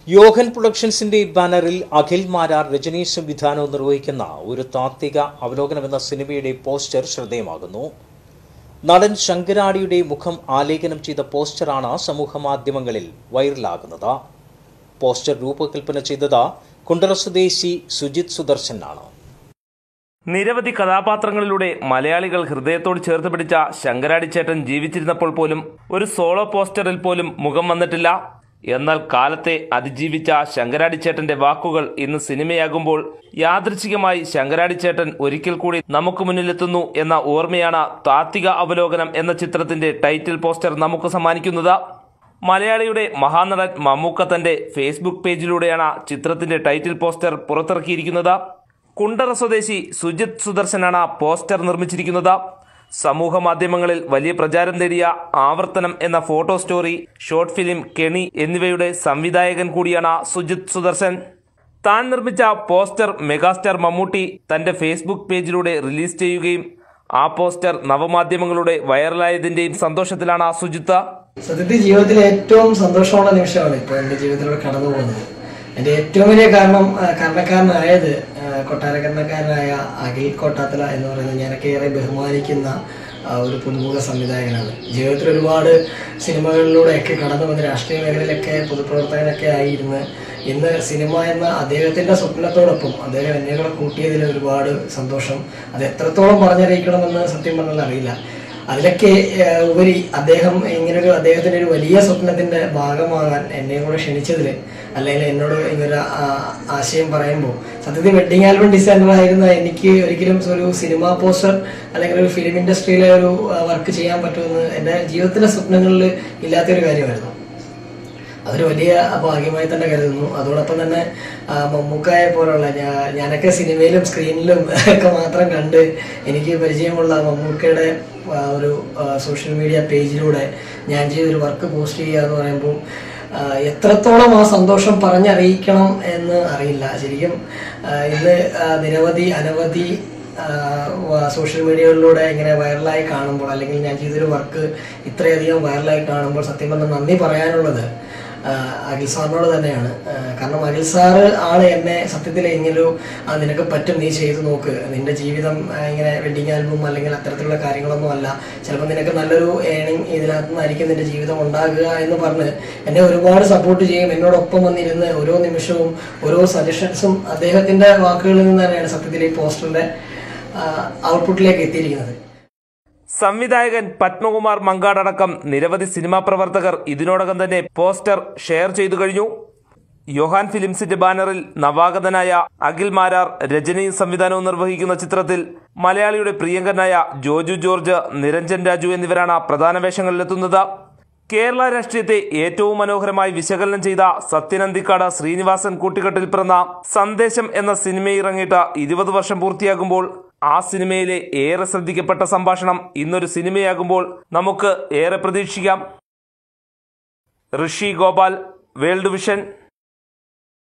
യോഹൻ പ്രൊഡക്ഷൻസിന്റെ ബാനറിൽ അഖിൽ മാരാർ രജനീഷ് സംവിധാനവും നിർവഹിക്കുന്ന ഒരു താത്വിക അവലോകനം എന്ന സിനിമയുടെ പോസ്റ്റർ ശ്രദ്ധേയമാകുന്നു നടൻ ശങ്കരാടിയുടെ മുഖം ആലേഖനം ചെയ്ത പോസ്റ്ററാണ് സമൂഹമാധ്യമങ്ങളിൽ വൈറലാകുന്നത് പോസ്റ്റർ രൂപകൽപ്പന ചെയ്തത് കുണ്ടറ സ്വദേശി സുജിത് സുദർശനാണ് നിരവധി കഥാപാത്രങ്ങളിലൂടെ മലയാളികൾ ഹൃദയത്തോട് ചേർത്ത് പിടിച്ച ശങ്കരാടി ചേട്ടൻ ജീവിച്ചിരുന്നപ്പോൾ പോലും ഒരു സോളോ പോസ്റ്ററിൽ പോലും മുഖം വന്നിട്ടില്ല എന്നാൽ കാലത്തെ അതിജീവിച്ച ശങ്കരാടി ചേട്ടന്റെ വാക്കുകൾ ഇന്ന് സിനിമയാകുമ്പോൾ യാദൃച്ഛികമായി ശങ്കരാടി ചേട്ടൻ ഒരിക്കൽ കൂടി നമുക്ക് മുന്നിലെത്തുന്നു എന്ന ഓർമ്മയാണ് താത്വിക അവലോകനം എന്ന ചിത്രത്തിന്റെ ടൈറ്റിൽ പോസ്റ്റർ നമുക്ക് സമ്മാനിക്കുന്നത് മലയാളിയുടെ മഹാനടൻ മമ്മൂക്ക തന്റെ ഫേസ്ബുക്ക് പേജിലൂടെയാണ് ചിത്രത്തിന്റെ ടൈറ്റിൽ പോസ്റ്റർ പുറത്തിറക്കിയിരിക്കുന്നത് കുണ്ടറ സ്വദേശി സുജിത് സുദർശനാണ് പോസ്റ്റർ നിർമ്മിച്ചിരിക്കുന്നത് സമൂഹ മാധ്യമങ്ങളിൽ വലിയ പ്രചാരം നേടിയ ആവർത്തനം എന്ന ഫോട്ടോ സ്റ്റോറി ഷോർട്ട് ഫിലിം കെണി എന്നിവയുടെ സംവിധായകൻ കൂടിയാണ് സുജിത് സുദർശൻ താൻ നിർമ്മിച്ച പോസ്റ്റർ മെഗാസ്റ്റാർ മമ്മൂട്ടി തന്റെ ഫേസ്ബുക്ക് പേജിലൂടെ റിലീസ് ചെയ്യുകയും ആ പോസ്റ്റർ നവമാധ്യമങ്ങളുടെ വൈറലായതിന്റെയും സന്തോഷത്തിലാണ് സുജിത്ത് സത്യത്തിൽ ജീവിതത്തിലെ ഏറ്റവും സന്തോഷമുള്ള നിമിഷമാണ് ഇപ്പോൾ എൻ്റെ ജീവിതത്തിലൂടെ കടന്നു പോകുന്നത് എൻ്റെ ഏറ്റവും വലിയ കാരണം ആ, കാരണക്കാരനായത് ആ, കൊട്ടാരക്കരണക്കാരനായ അഖിൽ കോട്ടാത്തല എന്ന് പറയുന്നത് ഞാനൊക്കെ ഏറെ ബഹുമാനിക്കുന്ന ആ, ഒരു പുതുമുഖ സംവിധായകനാണ് ജീവിതത്തിൽ ഒരുപാട് സിനിമകളിലൂടെയൊക്കെ കടന്നു വന്ന് രാഷ്ട്രീയ മേഖലയിലൊക്കെ പൊതുപ്രവർത്തകനൊക്കെ ആയിരുന്ന് ഇന്ന് സിനിമ എന്ന അദ്ദേഹത്തിന്റെ സ്വപ്നത്തോടൊപ്പം അദ്ദേഹം എന്നെ കൂടെ കൂട്ടിയതിൽ ഒരുപാട് സന്തോഷം അത് എത്രത്തോളം പറഞ്ഞറിയിക്കണമെന്ന് സത്യം പറഞ്ഞാൽ അറിയില്ല അതിലൊക്കെ ഏഹ്, ഉപരി അദ്ദേഹം ഇങ്ങനൊരു അദ്ദേഹത്തിന്റെ ഒരു വലിയ സ്വപ്നത്തിന്റെ ഭാഗമാകാൻ എന്നെ കൂടെ ക്ഷണിച്ചതിൽ അല്ലെങ്കിൽ എന്നോട് ഇങ്ങനൊരു ആ- ആശയം പറയുമ്പോൾ സത്യത്തിൽ വെഡിങ് ആൽബം ഡിസൈനർ ആയിരുന്ന എനിക്ക് ഒരിക്കലും ഒരു സിനിമാ പോസ്റ്റർ അല്ലെങ്കിൽ ഒരു ഫിലിം ഇൻഡസ്ട്രിയിലെ ഒരു വർക്ക് ചെയ്യാൻ പറ്റുമെന്ന് എൻ്റെ ജീവിതത്തിലെ സ്വപ്നങ്ങളിൽ ഇല്ലാത്തൊരു കാര്യമായിരുന്നു അതൊരു വലിയ ഭാഗ്യമായി തന്നെ കരുതുന്നു അതോടൊപ്പം തന്നെ ആ, മമ്മൂക്കായെ പോലുള്ള ഞാ- ഞാനൊക്കെ സിനിമയിലും സ്ക്രീനിലും ഒക്കെ മാത്രം കണ്ട് എനിക്ക് പരിചയമുള്ള മമ്മൂക്കയുടെ ആ, ഒരു സോഷ്യൽ മീഡിയ പേജിലൂടെ ഞാൻ ചെയ്തൊരു വർക്ക് പോസ്റ്റ് ചെയ്യുക എന്ന് പറയുമ്പോൾ ആ, എത്രത്തോളം ആ സന്തോഷം പറഞ്ഞറിയിക്കണം എന്ന് അറിയില്ല ശരിക്കും ആ, ഇന്ന് ആ, നിരവധി അനവധി ആഹ് സോഷ്യൽ മീഡിയകളിലൂടെ ഇങ്ങനെ വൈറലായി കാണുമ്പോൾ അല്ലെങ്കിൽ ഞാൻ ചെയ്തൊരു വർക്ക് ഇത്രയധികം വൈറലായി കാണുമ്പോൾ സത്യം പറഞ്ഞാൽ നന്ദി പറയാനുള്ളത് ആഹ് അഖിൽ സാറിനോട് തന്നെയാണ് ആഹ് കാരണം അഖിൽ സാറ് ആണ് എന്നെ സത്യത്തിൽ ഇങ്ങനൊരു ആ, നിനക്ക് പറ്റും നീ ചെയ്തു നോക്ക് നിന്റെ ജീവിതം ആഹ് ഇങ്ങനെ വെഡിങ് ആൽബം അല്ലെങ്കിൽ അത്തരത്തിലുള്ള കാര്യങ്ങളൊന്നും അല്ല ചിലപ്പോൾ നിനക്ക് നല്ലൊരു ഏണിങ് ഇതിനകത്ത് നിന്നായിരിക്കും നിന്റെ ജീവിതം ഉണ്ടാകുക എന്ന് പറഞ്ഞ് എന്നെ ഒരുപാട് സപ്പോർട്ട് ചെയ്യും എന്നോടൊപ്പം വന്നിരുന്ന് ഓരോ നിമിഷവും ഓരോ സജഷൻസും അദ്ദേഹത്തിന്റെ വാക്കുകളിൽ നിന്ന് തന്നെയാണ് സത്യത്തിൽ ഈ പോസ്റ്ററിന്റെ ഔട്ട്പുട്ടിലേക്ക് എത്തിയിരിക്കുന്നത് സംവിധായകൻ പത്മകുമാർ മങ്കാടടക്കം നിരവധി സിനിമാ പ്രവർത്തകർ ഇതിനോടകം തന്നെ പോസ്റ്റർ ഷെയർ ചെയ്തു കഴിഞ്ഞു യോഹാൻ ഫിലിംസിന്റെ ബാനറിൽ നവാഗതനായ അഖിൽ മാരാർ രചനയും സംവിധാനവും നിർവഹിക്കുന്ന ചിത്രത്തിൽ മലയാളിയുടെ പ്രിയങ്കരനായ ജോജു ജോർജ് നിരഞ്ജൻ രാജു എന്നിവരാണ് പ്രധാന വേഷങ്ങളിലെത്തുന്നത് കേരള രാഷ്ട്രീയത്തെ ഏറ്റവും മനോഹരമായി വിശകലനം ചെയ്ത സത്യനന്ദിക്കാട് ശ്രീനിവാസൻ കൂട്ടുകെട്ടിൽ പിറന്ന സന്ദേശം എന്ന സിനിമ ഇറങ്ങിയിട്ട് ഇരുപത് വർഷം പൂർത്തിയാകുമ്പോൾ ആ സിനിമയിലെ ഏറെ ശ്രദ്ധിക്കപ്പെട്ട സംഭാഷണം ഇന്നൊരു സിനിമയാകുമ്പോൾ നമുക്ക് ഏറെ പ്രതീക്ഷിക്കാം ഋഷി ഗോപാൽ വേൾഡ് വിഷൻ